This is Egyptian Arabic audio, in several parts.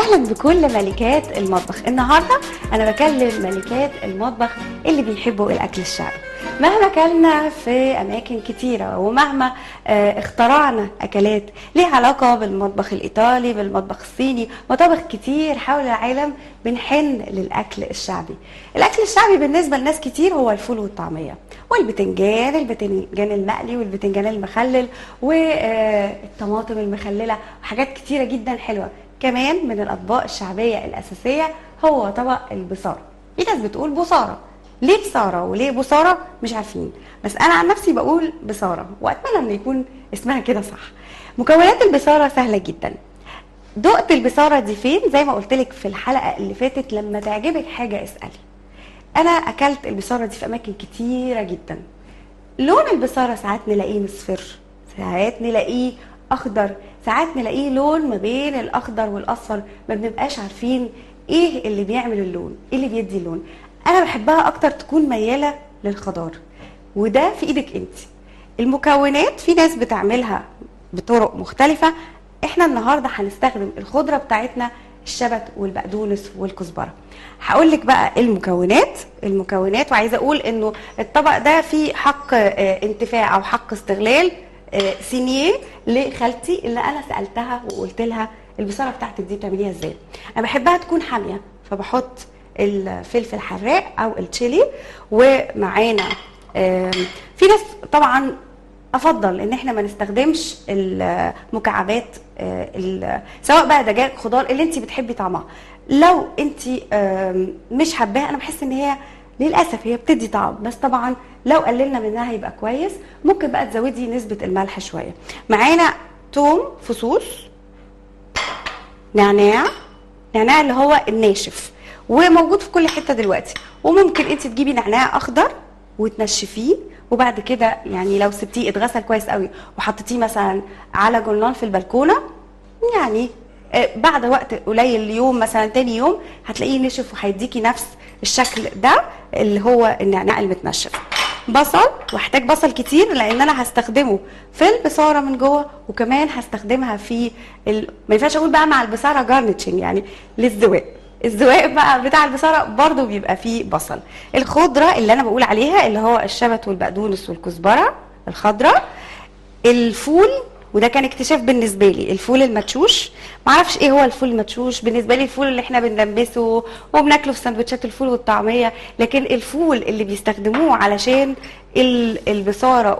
اهلا بكل ملكات المطبخ النهارده انا بكلم ملكات المطبخ اللي بيحبوا الاكل الشعبي مهما كلنا في اماكن كتيره ومهما آه، اخترعنا اكلات ليها علاقه بالمطبخ الايطالي بالمطبخ الصيني مطابخ كتير حول العالم بنحن للاكل الشعبي الاكل الشعبي بالنسبه لناس كتير هو الفول والطعميه والبتنجان البتنجان المقلي والبتنجان المخلل والطماطم المخلله وحاجات كتيره جدا حلوه كمان من الاطباق الشعبيه الاساسيه هو طبق البصاره في ناس بتقول بصاره ليه بصاره وليه بصاره مش عارفين بس انا عن نفسي بقول بصاره واتمنى ان يكون اسمها كده صح مكونات البصاره سهله جدا دقت البصاره دي فين زي ما قلت لك في الحلقه اللي فاتت لما تعجبك حاجه اسالي انا اكلت البصاره دي في اماكن كتيره جدا لون البصاره ساعات نلاقيه مصفر ساعات نلاقيه اخضر ساعات نلاقيه لون ما بين الاخضر والاصفر ما بنبقاش عارفين ايه اللي بيعمل اللون ايه اللي بيدي اللون انا بحبها اكتر تكون مياله للخضار وده في ايدك انت المكونات في ناس بتعملها بطرق مختلفه احنا النهارده هنستخدم الخضره بتاعتنا الشبت والبقدونس والكزبره هقول لك بقى المكونات المكونات وعايزه اقول انه الطبق ده فيه حق آه، انتفاع او حق استغلال آه، سينيه لخالتي اللي انا سالتها وقلت لها البصاره بتاعتك دي بتعمليها ازاي انا بحبها تكون حاميه فبحط الفلفل الحراق او التشيلي ومعانا آم، في ناس طبعا افضل ان احنا ما نستخدمش المكعبات آه، ال- سواء بقى دجاج خضار اللي انت بتحبي طعمها لو انت آم، مش حباها انا بحس ان هي للاسف هي بتدي طعم بس طبعا لو قللنا منها هيبقى كويس ممكن بقى تزودي نسبه الملح شويه معانا توم فصوص نعناع نعناع اللي هو الناشف وموجود في كل حته دلوقتي وممكن انت تجيبي نعناع اخضر وتنشفيه وبعد كده يعني لو سبتيه اتغسل كويس قوي وحطيتيه مثلا على جرنال في البلكونه يعني آه، بعد وقت قليل يوم مثلا تاني يوم هتلاقيه نشف وهيديكي نفس الشكل ده اللي هو النعناع المتنشف بصل واحتاج بصل كتير لان انا هستخدمه في البصاره من جوه وكمان هستخدمها في ال... ما ينفعش اقول بقى مع البصاره جارنتشنج يعني للزواق الزواق بقى بتاع البصاره برضو بيبقى فيه بصل الخضره اللي انا بقول عليها اللي هو الشبت والبقدونس والكزبره الخضراء الفول وده كان اكتشاف بالنسبه لي الفول المدشوش معرفش ايه هو الفول المدشوش بالنسبه لي الفول اللي احنا بندمسه وبناكله في سندوتشات الفول والطعميه لكن الفول اللي بيستخدموه علشان ال- البصاره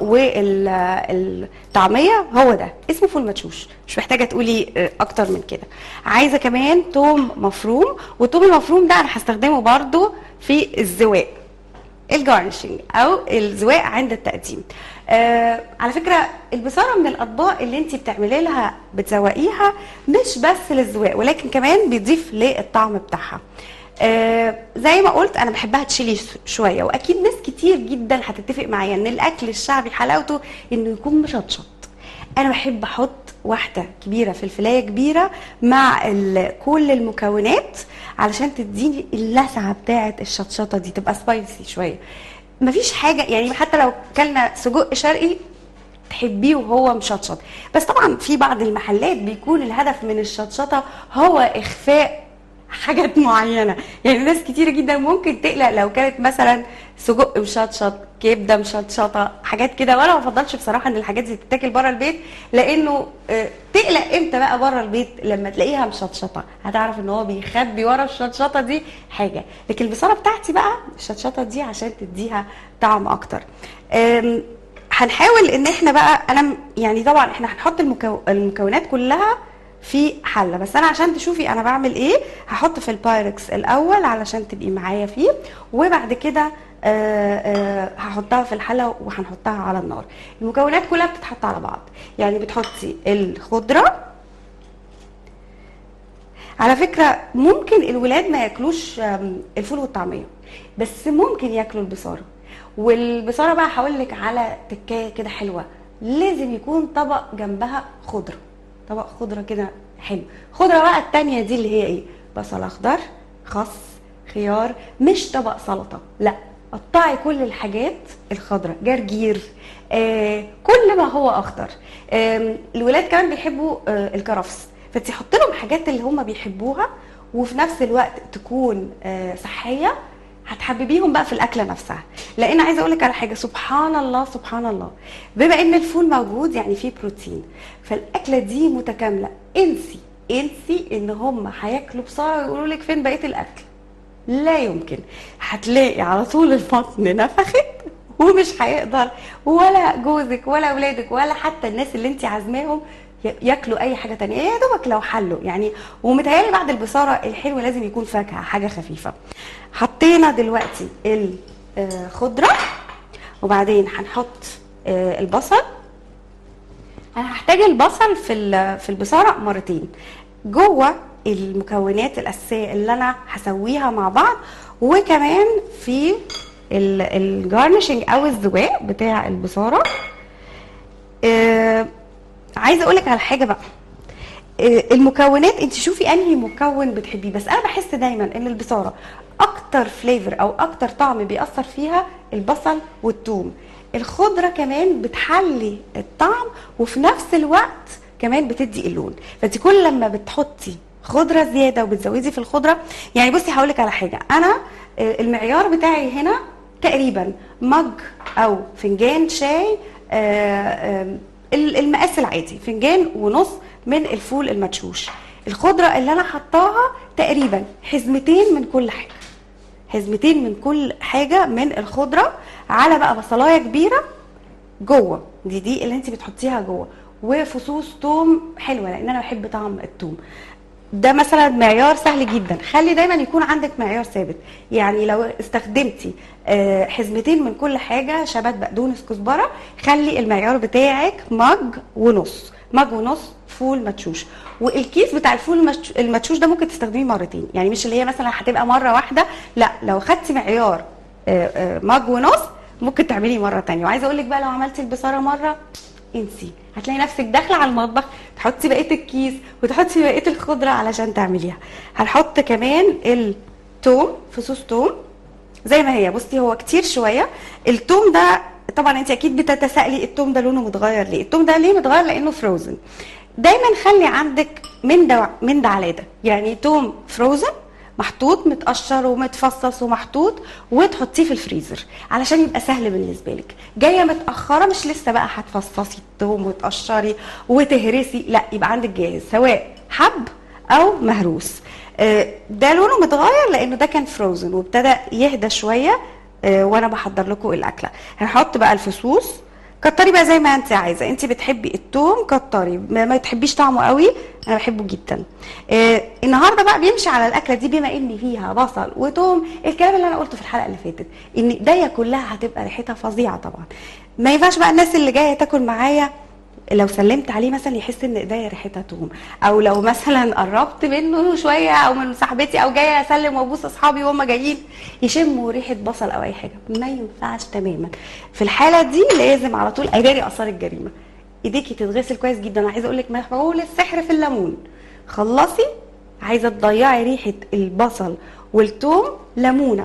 والطعميه هو ده اسمه فول مدشوش مش محتاجه تقولي اه، اكتر من كده عايزه كمان توم مفروم والتوم المفروم ده انا هستخدمه برضو في الزواق الجارنشنج او الزواق عند التقديم آه على فكره البصاره من الاطباق اللي انت بتعملي لها بتزوقيها مش بس للزواق ولكن كمان بيضيف للطعم بتاعها آه زي ما قلت انا بحبها تشيلي ش- شويه واكيد ناس كتير جدا هتتفق معايا ان الاكل الشعبي حلاوته انه يكون مشطشط انا بحب احط واحده كبيره فلفلايه كبيره مع ال- كل المكونات علشان تديني اللسعه بتاعه الشطشطه دي تبقى سبايسي شويه مفيش حاجه يعني حتى لو كلنا سجق شرقي تحبيه وهو مشطشط بس طبعا في بعض المحلات بيكون الهدف من الشطشطه هو اخفاء حاجات معينه يعني ناس كتير جدا ممكن تقلق لو كانت مثلا سجق مشطشط كبده مشطشطه حاجات كده وانا ما بفضلش بصراحه ان الحاجات دي تتاكل بره البيت لانه آه، تقلق امتى بقى بره البيت لما تلاقيها مشطشطه هتعرف ان هو بيخبي ورا الشطشطه دي حاجه لكن البصاره بتاعتي بقى الشطشطه دي عشان تديها طعم اكتر أم، هنحاول ان احنا بقى انا م- يعني طبعا احنا هنحط المكو... المكونات كلها في حله بس انا عشان تشوفي انا بعمل ايه هحط في البايركس الاول علشان تبقي معايا فيه وبعد كده آه، آه، هحطها في الحله وهنحطها على النار المكونات كلها بتتحط على بعض يعني بتحطي الخضره على فكره ممكن الولاد ما ياكلوش آم، الفول والطعميه بس ممكن ياكلوا البصاره والبصاره بقى هقول لك على تكايه كده حلوه لازم يكون طبق جنبها خضره طبق خضره كده حلو خضره بقى التانية دي اللي هي ايه بصل اخضر خس خيار مش طبق سلطه لا قطعي كل الحاجات الخضراء جرجير آه كل ما هو اخضر آه الولاد كمان بيحبوا آه الكرفس فانت حط لهم حاجات اللي هم بيحبوها وفي نفس الوقت تكون آه، صحيه هتحببيهم بقى في الاكله نفسها لان عايزه اقول لك على حاجه سبحان الله سبحان الله بما ان الفول موجود يعني فيه بروتين فالاكله دي متكامله انسي انسي ان هم هياكلوا بصاره ويقولوا لك فين بقيه الاكل لا يمكن هتلاقي على طول البطن نفخت ومش هيقدر ولا جوزك ولا اولادك ولا حتى الناس اللي انت عازماهم ي- ياكلوا اي حاجه تانية يا دوبك لو حلوا يعني ومتهيألي بعد البصاره الحلو لازم يكون فاكهه حاجه خفيفه حطينا دلوقتي الخضره وبعدين هنحط آه، البصل انا هحتاج البصل في ال- في البصاره مرتين جوه المكونات الاساسيه اللي انا هسويها مع بعض وكمان في ال- الجارنشنج او الزواق بتاع البصاره آه عايزه اقول لك على حاجه بقى آه، المكونات انت شوفي انهي مكون بتحبيه بس انا بحس دايما ان البصاره اكتر فليفر او اكتر طعم بيأثر فيها البصل والثوم الخضره كمان بتحلي الطعم وفي نفس الوقت كمان بتدي اللون فانت كل لما بتحطي خضره زياده وبتزودي في الخضره يعني بصي هقول لك على حاجه انا آه، المعيار بتاعي هنا تقريبا مج او فنجان شاي آه، آم، ال- المقاس العادي فنجان ونص من الفول المدشوش الخضره اللي انا حطاها تقريبا حزمتين من كل حاجه حزمتين من كل حاجه من الخضره على بقى بصلايه كبيره جوه دي دي اللي انت بتحطيها جوه وفصوص توم حلوه لان انا بحب طعم التوم ده مثلا معيار سهل جدا خلي دايما يكون عندك معيار ثابت يعني لو استخدمتي آه، حزمتين من كل حاجه شبت بقدونس كزبره خلي المعيار بتاعك مج ونص مج ونص فول مدشوش والكيس بتاع الفول المدش- المدشوش ده ممكن تستخدميه مرتين يعني مش اللي هي مثلا هتبقى مره واحده لا لو خدتي معيار آه، آه، مج ونص ممكن تعمليه مره تانية وعايزه اقول لك بقى لو عملتي البصاره مره انسي هتلاقي نفسك داخله على المطبخ تحطي بقيه الكيس وتحطي بقيه الخضره علشان تعمليها هنحط كمان التوم فصوص توم زي ما هي بصي هو كتير شويه التوم ده طبعا انت اكيد بتتسائلي التوم ده لونه متغير ليه التوم ده ليه متغير لانه فروزن دايما خلي عندك من ده من ده على ده يعني توم فروزن محطوط متقشر ومتفصص ومحطوط وتحطيه في الفريزر علشان يبقى سهل بالنسبه لك جايه متاخره مش لسه بقى هتفصصي التوم وتقشري وتهرسي لا يبقى عندك جاهز سواء حب او مهروس آه، ده لونه متغير لانه ده كان فروزن وابتدى يهدى شويه آه، وانا بحضر لكم الاكله هنحط بقى الفصوص كتري بقى زي ما انت عايزه انت بتحبي التوم كتري ما, ما تحبيش طعمه قوي انا بحبه جدا آه النهارده بقى بيمشي على الاكله دي بما ان فيها بصل وتوم الكلام اللي انا قلته في الحلقه اللي فاتت ان ايديا كلها هتبقى ريحتها فظيعه طبعا ما ينفعش بقى الناس اللي جايه تاكل معايا لو سلمت عليه مثلا يحس ان ايديا ريحتها توم او لو مثلا قربت منه شويه او من صاحبتي او جايه اسلم وابوس اصحابي وهم جايين يشموا ريحه بصل او اي حاجه ما ينفعش تماما في الحاله دي لازم على طول اداري اثار الجريمه ايديكي تتغسل كويس جدا انا عايزه اقول لك مفعول السحر في الليمون خلصي عايزه تضيعي ريحه البصل والثوم ليمونه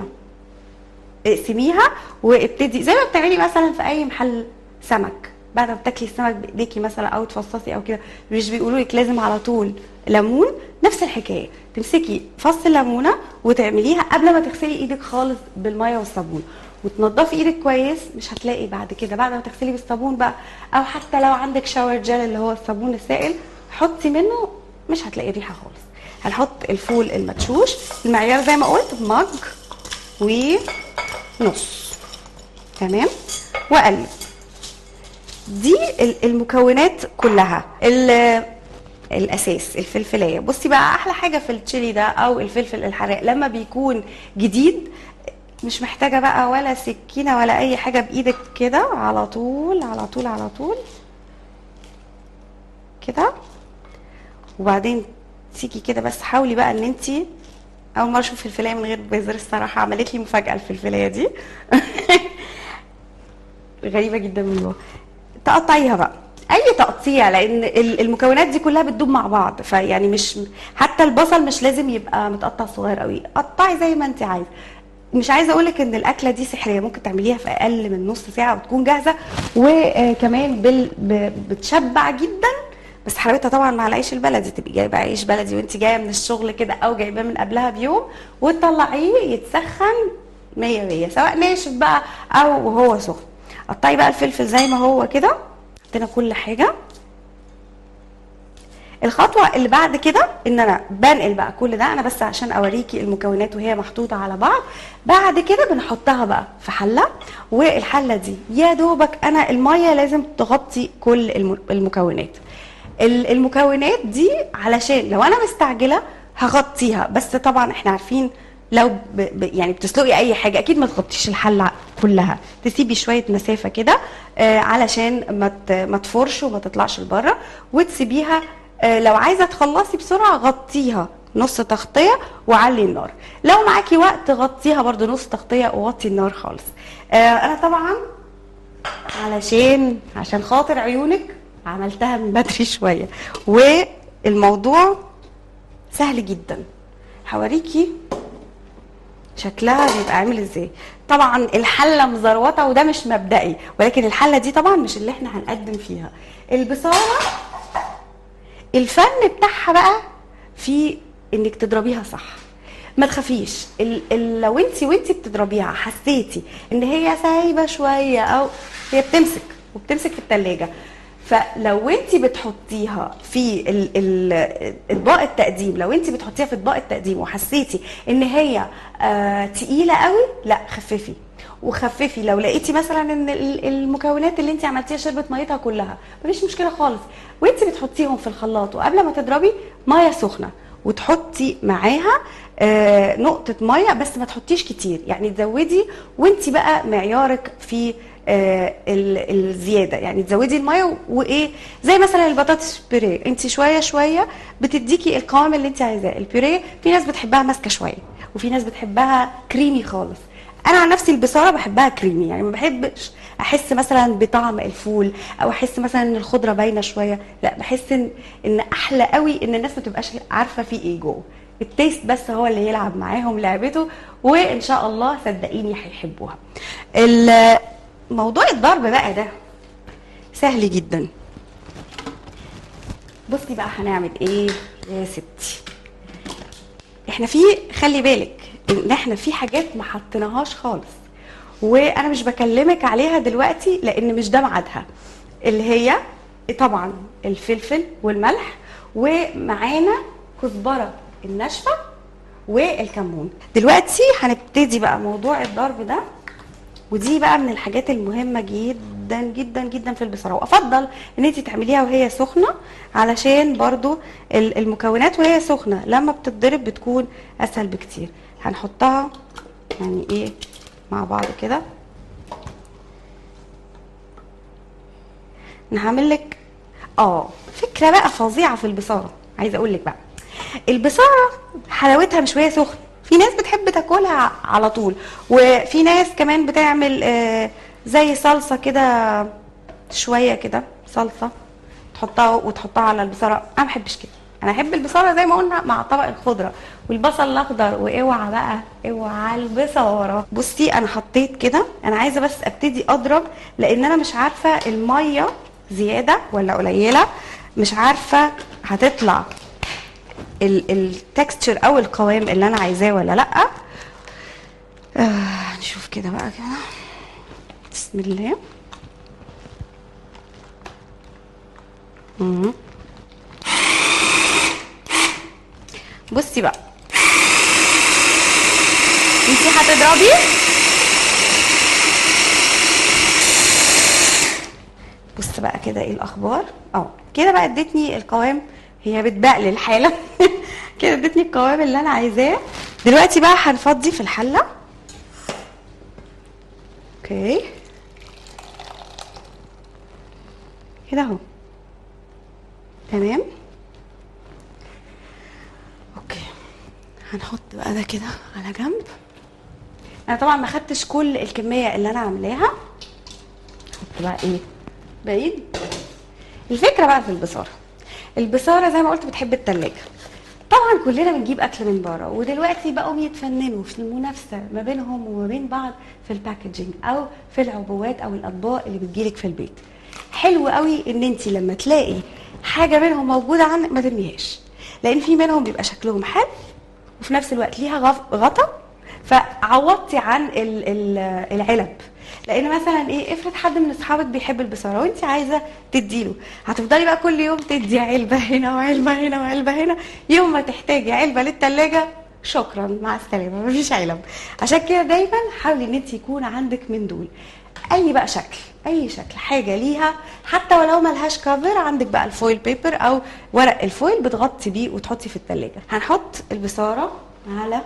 اقسميها وابتدي زي ما بتعملي مثلا في اي محل سمك بعد ما بتاكلي السمك بايديكي مثلا او تفصصي او كده مش بيقولوا لك لازم على طول ليمون نفس الحكايه تمسكي فص الليمونه وتعمليها قبل ما تغسلي ايدك خالص بالميه والصابون وتنضفي ايدك كويس مش هتلاقي بعد كده بعد ما تغسلي بالصابون بقى او حتى لو عندك شاور جel اللي هو الصابون السائل حطي منه مش هتلاقي ريحه خالص هنحط الفول المدشوش المعيار زي ما قلت مج ونص تمام واقلب دي ال- المكونات كلها ال- الاساس الفلفلايه بصي بقى احلى حاجه في التشيلي ده او الفلفل الحراق لما بيكون جديد مش محتاجه بقى ولا سكينه ولا اي حاجه بايدك كده على طول على طول على طول كده وبعدين تيجي كده بس حاولي بقى ان انت اول مره اشوف فلفلايه من غير بذر الصراحه عملت لي مفاجاه الفلفلايه دي غريبه جدا من جوه تقطعيها بقى اي تقطيع لان ال- المكونات دي كلها بتدوب مع بعض فيعني مش حتى البصل مش لازم يبقى متقطع صغير قوي قطعي زي ما انت عايزه مش عايزه اقولك ان الاكله دي سحريه ممكن تعمليها في اقل من نص ساعه وتكون جاهزه وكمان بال... ب- بتشبع جدا بس حلاوتها طبعا مع العيش البلدي تبقي جايبه عيش بلدي وانت جايه من الشغل كده او جايباه من قبلها بيوم وتطلعيه يتسخن 100 100 سواء ناشف بقى او وهو سخن قطعي بقى الفلفل زي ما هو كده حطينا كل حاجه الخطوه اللي بعد كده ان انا بنقل بقى كل ده انا بس عشان اوريكي المكونات وهي محطوطه على بعض بعد كده بنحطها بقى في حله والحله دي يا دوبك انا الميه لازم تغطي كل الم- المكونات ال- المكونات دي علشان لو انا مستعجله هغطيها بس طبعا احنا عارفين لو ب... ب... يعني بتسلقي اي حاجه اكيد ما تغطيش الحله كلها تسيبي شويه مسافه كده آه علشان ما ت... ما تفرش وما تطلعش لبره وتسيبيها آه لو عايزه تخلصي بسرعه غطيها نص تغطيه وعلي النار لو معاكي وقت غطيها برضو نص تغطيه ووطي النار خالص آه انا طبعا علشان عشان خاطر عيونك عملتها من بدري شويه والموضوع سهل جدا هوريكي شكلها بيبقى عامل ازاي طبعا الحله مزروطه وده مش مبدئي ولكن الحله دي طبعا مش اللي احنا هنقدم فيها البصاره الفن بتاعها بقى في انك تضربيها صح ما تخافيش ال ال لو انت وانت بتضربيها حسيتي ان هي سايبه شويه او هي بتمسك وبتمسك في التلاجة فلو انت بتحطيها في ال- ال- اطباق التقديم لو انت بتحطيها في اطباق التقديم وحسيتي ان هي آه تقيله قوي لا خففي وخففي لو لقيتي مثلا ان ال- المكونات اللي انت عملتيها شربت ميتها كلها مفيش مشكله خالص وانت بتحطيهم في الخلاط وقبل ما تضربي ميه سخنه وتحطي معاها آه نقطة مية بس ما تحطيش كتير يعني تزودي وانت بقى معيارك في آه ال- الزيادة يعني تزودي المية وايه زي مثلا البطاطس بيوريه انت شوية شوية بتديكي القوام اللي انت عايزاه البيوريه في ناس بتحبها ماسكة شوية وفي ناس بتحبها كريمي خالص انا عن نفسي البصاره بحبها كريمي يعني ما بحبش احس مثلا بطعم الفول او احس مثلا ان الخضره باينه شويه لا بحس ان ان احلى قوي ان الناس ما تبقاش عارفه في ايه جوه التيست بس هو اللي يلعب معاهم لعبته وان شاء الله صدقيني هيحبوها ال- موضوع الضرب بقى ده سهل جدا بصي بقى هنعمل ايه يا ستي احنا في خلي بالك ان احنا في حاجات ما حطيناهاش خالص وانا مش بكلمك عليها دلوقتي لان مش ده ميعادها اللي هي طبعا الفلفل والملح ومعانا كزبره الناشفه والكمون دلوقتي هنبتدي بقى موضوع الضرب ده ودي بقى من الحاجات المهمه جدا جدا جدا في البصاره وافضل ان انت تعمليها وهي سخنه علشان برضو ال- المكونات وهي سخنه لما بتتضرب بتكون اسهل بكتير هنحطها يعني ايه مع بعض كده انا هعمل لك اه فكره بقى فظيعه في البصاره عايزه اقول لك بقى البصاره حلاوتها مش وهي سخنه في ناس بتحب تاكلها على طول وفي ناس كمان بتعمل آه، زي صلصه كده شويه كده صلصه تحطها وتحطها على البصاره انا ما بحبش كده انا احب البصاره زي ما قلنا مع طبق الخضره والبصل الاخضر واوعى بقى اوعى البصاره بصي انا حطيت كده انا عايزه بس ابتدي اضرب لان انا مش عارفه الميه زياده ولا قليله مش عارفه هتطلع التكستشر او القوام اللي انا عايزاه ولا لا آه نشوف كده بقى كده بسم الله مم. بصي بقى انتي هتضربي بص بقى كده ايه الاخبار اه كده بقى ادتني القوام هي بتبقلل حالا كده ادتني القوام اللي انا عايزاه دلوقتي بقى هنفضي في الحله اوكي كده اهو تمام اوكي هنحط بقى ده كده على جنب انا طبعا ما خدتش كل الكميه اللي انا عاملاها احط بقى ايه بعيد الفكره بقى في البصاره البصاره زي ما قلت بتحب التلاجة طبعا كلنا بنجيب اكل من بره ودلوقتي بقوا بيتفننوا في المنافسه ما بينهم وما بين بعض في الباكجينج او في العبوات او الاطباق اللي بتجيلك في البيت حلو قوي ان انت لما تلاقي حاجه منهم موجوده عندك ما ترميهاش لان في منهم بيبقى شكلهم حلو وفي نفس الوقت ليها غف- غطا فعوضتي عن ال- ال- العلب لان مثلا ايه افرض حد من اصحابك بيحب البصاره وانت عايزه تديله هتفضلي بقى كل يوم تدي علبه هنا وعلبه هنا وعلبه هنا يوم ما تحتاجي علبه للتلاجة شكرا مع السلامه مفيش علب عشان كده دايما حاولي ان انت يكون عندك من دول اي بقى شكل اي شكل حاجه ليها حتى ولو ملهاش كفر عندك بقى الفويل بيبر او ورق الفويل بتغطي بيه وتحطي في التلاجة هنحط البصاره على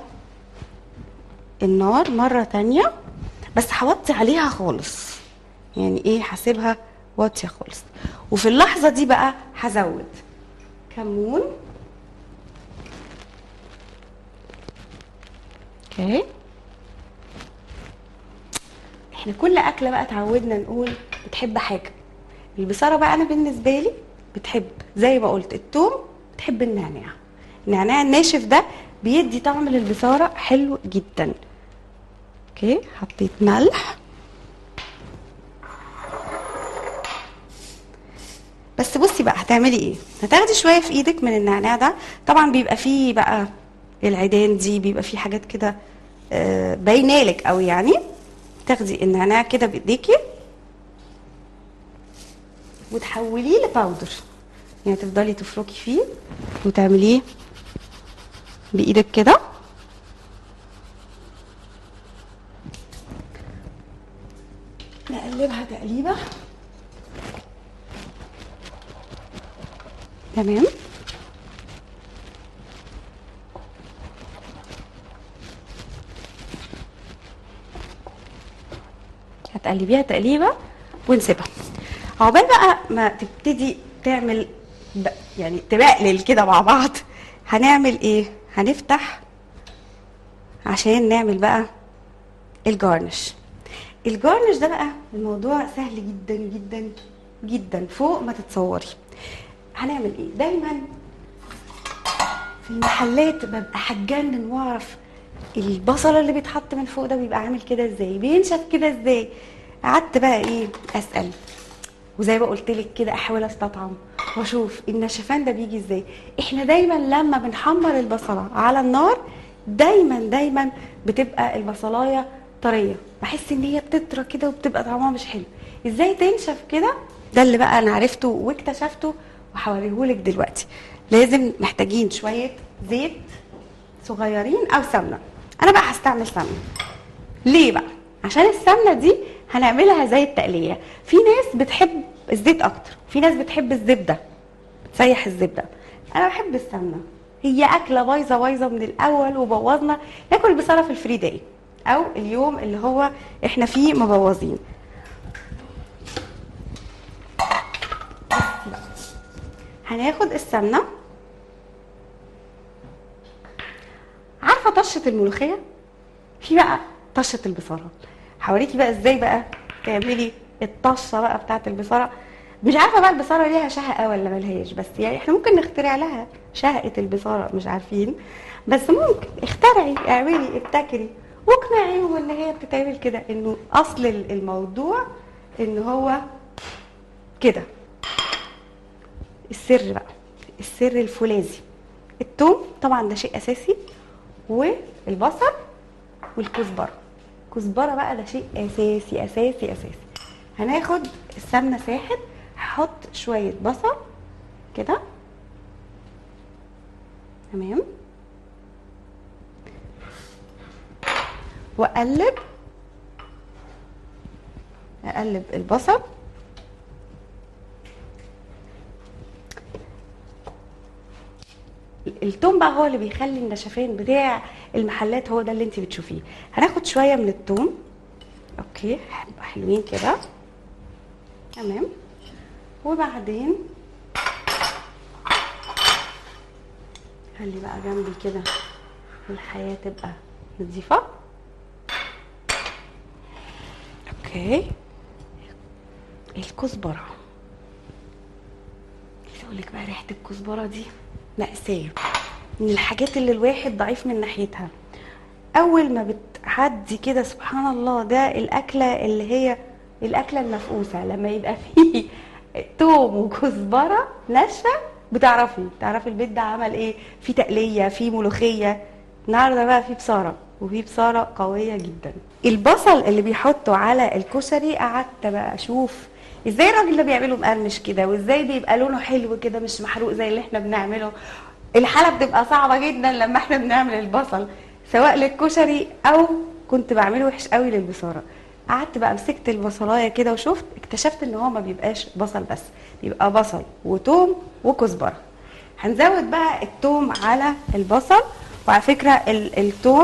النار مرة تانية بس هوطي عليها خالص يعني ايه هسيبها واطية خالص وفي اللحظة دي بقى هزود كمون اوكي احنا كل اكله بقى اتعودنا نقول بتحب حاجه البصاره بقى انا بالنسبه لي بتحب زي ما قلت التوم بتحب النعناع النعناع الناشف ده بيدي طعم للبصاره حلو جدا اوكي حطيت ملح بس بصي بقى هتعملي ايه هتاخدي شويه في ايدك من النعناع ده طبعا بيبقى فيه بقى العيدان دي بيبقى فيه حاجات كده آه، باينالك قوي يعني تاخدي النعناع كده بايديكي وتحوليه لباودر يعني تفضلي تفركي فيه وتعمليه بايدك كده نقلبها تقليبه تمام هتقلبيها تقليبه ونسيبها عقبال بقى ما تبتدي تعمل ب- يعني تبقلل كده مع بعض هنعمل ايه هنفتح عشان نعمل بقى الجارنش الجارنش ده بقى الموضوع سهل جدا جدا جدا فوق ما تتصوري هنعمل ايه دايما في المحلات ببقى هتجنن واعرف البصل اللي بيتحط من فوق ده بيبقى عامل كده ازاي بينشف كده ازاي قعدت بقى ايه اسال وزي ما قلت لك كده احاول استطعم واشوف النشفان ده بيجي ازاي احنا دايما لما بنحمر البصله على النار دايما دايما بتبقى البصلايه طريه بحس ان هي بتطرى كده وبتبقى طعمها مش حلو ازاي تنشف كده ده اللي بقى انا عرفته واكتشفته وهوريهولك دلوقتي لازم محتاجين شويه زيت صغيرين او سمنه انا بقى هستعمل سمنه ليه بقى عشان السمنه دي هنعملها زي التقليه في ناس بتحب الزيت اكتر في ناس بتحب الزبده بتسيح الزبده انا بحب السمنه هي اكله بايظه بايظه من الاول وبوظنا ناكل بصله في الفري داي او اليوم اللي هو احنا فيه مبوظين بس بقى. هناخد السمنه عارفه طشه الملوخيه في بقى طشه البصاره هوريكي بقى ازاي بقى تعملي الطشه بقى بتاعه البصاره مش عارفه بقى البصاره ليها شهقه ولا ملهاش بس يعني احنا ممكن نخترع لها شهقه البصاره مش عارفين بس ممكن اخترعي اعملي ابتكري واقنعيهم ان هي بتتعمل كده انه اصل الموضوع ان هو كده السر بقى السر الفولاذي التوم طبعا ده شيء اساسي والبصل والكزبره الكزبره بقى ده شيء اساسي اساسي اساسي هناخد السمنه ساحت هحط شويه بصل كده تمام واقلب اقلب البصل التوم بقى هو اللي بيخلي النشفان بتاع المحلات هو ده اللي انت بتشوفيه هناخد شويه من التوم اوكي هيبقوا حلوين كده تمام وبعدين خلي بقى جنبي كده الحياه تبقى نظيفه اوكي الكزبره عايزه اقول لك بقى ريحه الكزبره دي مأساة من الحاجات اللي الواحد ضعيف من ناحيتها اول ما بتعدي كده سبحان الله ده الاكله اللي هي الاكله المفقوسه لما يبقى فيه توم وكزبره ناشفه بتعرفي تعرفي البيت ده عمل ايه في تقليه في ملوخيه النهارده بقى في بصاره وفي بصاره قويه جدا البصل اللي بيحطه على الكشري قعدت بقى اشوف ازاي الراجل ده بيعمله مقرمش كده وازاي بيبقى لونه حلو كده مش محروق زي اللي احنا بنعمله الحاله بتبقى صعبه جدا لما احنا بنعمل البصل سواء للكشري او كنت بعمله وحش قوي للبصاره قعدت بقى مسكت البصلايه كده وشفت اكتشفت ان هو ما بيبقاش بصل بس بيبقى بصل وتوم وكزبره هنزود بقى التوم على البصل وعلى فكره ال- التوم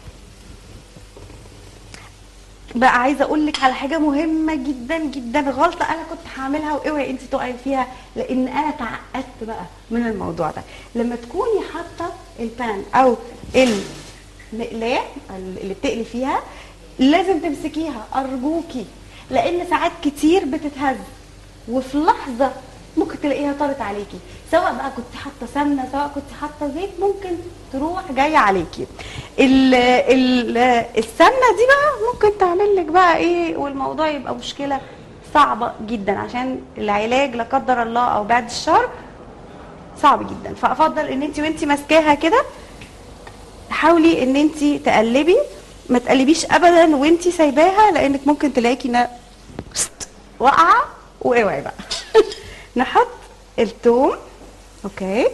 بقى عايزه اقول لك على حاجه مهمه جدا جدا غلطه انا كنت هعملها واوعي انت تقعي فيها لان انا تعقدت بقى من الموضوع ده لما تكوني حاطه البان او المقلاه اللي بتقلي فيها لازم تمسكيها ارجوكي لان ساعات كتير بتتهز وفي لحظه ممكن تلاقيها طارت عليكي سواء بقى كنت حاطه سمنه سواء كنت حاطه زيت ممكن تروح جايه عليكي ال ال السمنه دي بقى ممكن تعمل لك بقى ايه والموضوع يبقى مشكله صعبه جدا عشان العلاج لا قدر الله او بعد الشر صعب جدا فافضل ان انت وانت ماسكاها كده حاولي ان انت تقلبي ما تقلبيش ابدا وانت سايباها لانك ممكن تلاقيكي نا- واقعه واوعي بقى نحط الثوم اوكي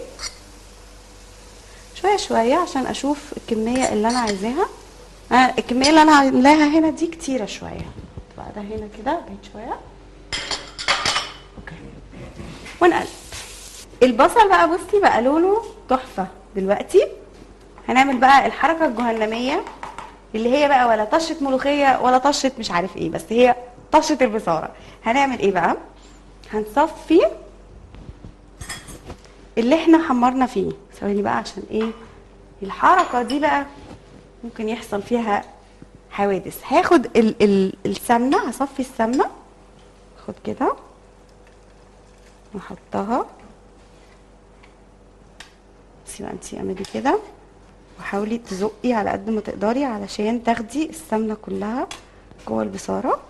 شويه شويه عشان اشوف الكميه اللي انا عايزاها أنا الكميه اللي انا عاملاها هنا دي كتيره شويه بقى ده هنا كده بعيد شويه اوكي ونقلب البصل بقى بصي بقى لونه تحفه دلوقتي هنعمل بقى الحركه الجهنميه اللي هي بقى ولا طشه ملوخيه ولا طشه مش عارف ايه بس هي طشه البصاره هنعمل ايه بقى هنصفي اللي احنا حمرنا فيه ثواني بقى عشان ايه الحركه دي بقى ممكن يحصل فيها حوادث هاخد ال ال السمنه هصفي السمنه خد كده واحطها بصي بقى انتي اعملي كده وحاولي تزقي على قد ما تقدري علشان تاخدي السمنه كلها جوه البصاره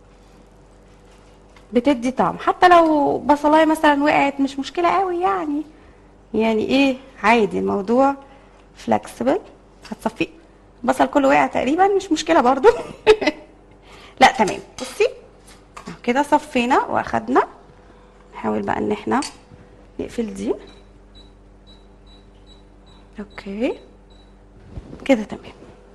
بتدي طعم حتى لو بصلايه مثلا وقعت مش مشكله قوي يعني يعني ايه عادي الموضوع فلكسبل هتصفي البصل كله وقع تقريبا مش مشكله برضو لا تمام بصي أهو كده صفينا واخدنا نحاول بقى ان احنا نقفل دي اوكي كده تمام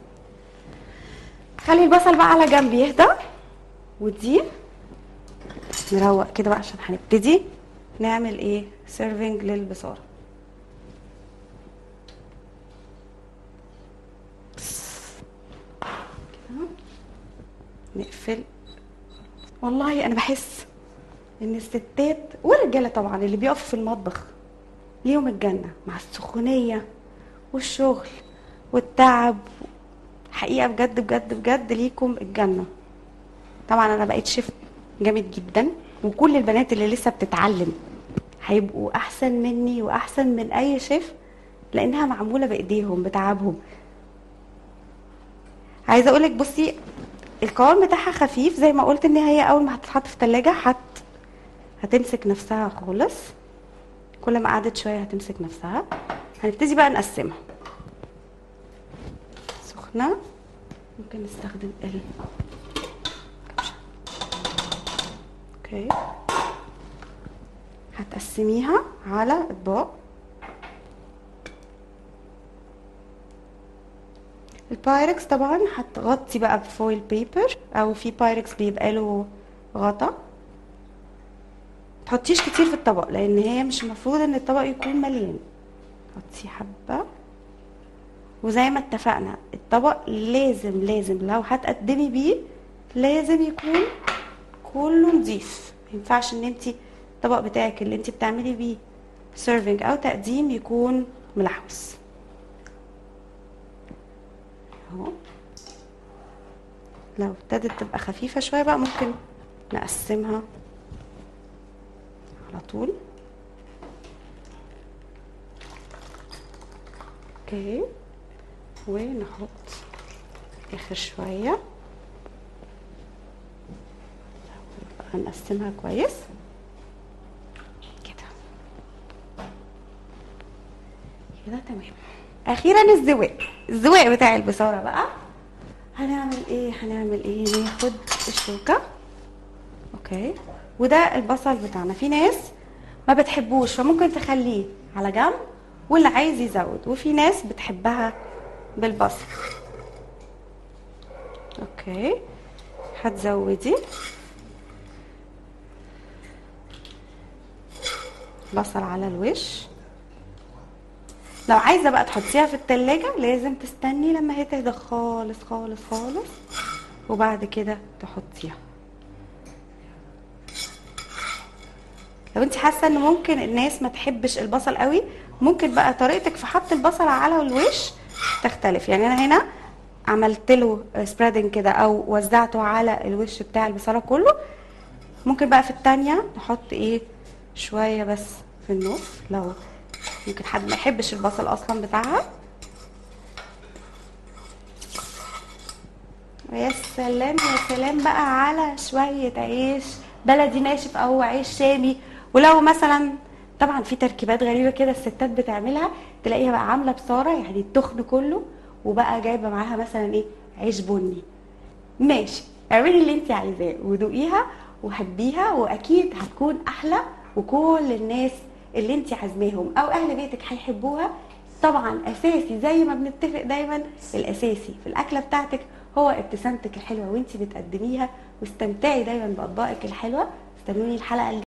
خلي البصل بقى على جنب يهدى ودي نروق كده بقى عشان هنبتدي نعمل ايه سيرفنج للبصاره كده. نقفل والله انا بحس ان الستات والرجاله طبعا اللي بيقفوا في المطبخ ليهم الجنه مع السخونيه والشغل والتعب حقيقه بجد بجد بجد ليكم الجنه طبعا انا بقيت شيف جامد جدا وكل البنات اللي لسه بتتعلم هيبقوا احسن مني واحسن من اي شيف لانها معموله بايديهم بتعبهم عايزه اقولك بصي القوام بتاعها خفيف زي ما قلت ان هي اول ما هتتحط في التلاجة هت هتمسك نفسها خالص كل ما قعدت شويه هتمسك نفسها هنبتدي بقى نقسمها سخنه ممكن نستخدم ال اوكي هتقسميها على اطباق البايركس طبعا هتغطي بقى بفويل بيبر او في بايركس بيبقى له غطا تحطيش كتير في الطبق لان هي مش المفروض ان الطبق يكون مليان حطي حبه وزي ما اتفقنا الطبق لازم لازم لو هتقدمي بيه لازم يكون كله نضيف ما ينفعش ان انت الطبق بتاعك اللي انت بتعملي بيه سيرفنج او تقديم يكون ملحوس اهو لو ابتدت تبقى خفيفة شوية بقى ممكن نقسمها على طول اوكي ونحط اخر شوية هنقسمها كويس كده تمام اخيرا الزواق الزواق بتاع البصاره بقى هنعمل ايه هنعمل ايه ناخد الشوكه اوكي وده البصل بتاعنا في ناس ما بتحبوش فممكن تخليه على جنب واللي عايز يزود وفي ناس بتحبها بالبصل اوكي هتزودي بصل على الوش لو عايزه بقى تحطيها في التلاجة لازم تستني لما هي تهدى خالص خالص خالص وبعد كده تحطيها لو انت حاسه ان ممكن الناس ما تحبش البصل قوي ممكن بقى طريقتك في حط البصل على الوش تختلف يعني انا هنا عملت له سبريدنج كده او وزعته على الوش بتاع البصله كله ممكن بقى في التانية نحط ايه شويه بس في النص لو ممكن حد ما يحبش البصل اصلا بتاعها ويا سلام يا سلام بقى على شوية عيش بلدي ناشف او عيش شامي ولو مثلا طبعا في تركيبات غريبة كده الستات بتعملها تلاقيها بقى عاملة بصارة يعني التخن كله وبقى جايبة معاها مثلا ايه عيش بني ماشي اعملي اللي انت عايزاه ودوقيها وحبيها واكيد هتكون احلى وكل الناس اللي انت عازماهم او اهل بيتك هيحبوها طبعا اساسي زي ما بنتفق دايما الاساسي في الاكله بتاعتك هو ابتسامتك الحلوه وانت بتقدميها واستمتعي دايما باطباقك الحلوه استنوني الحلقه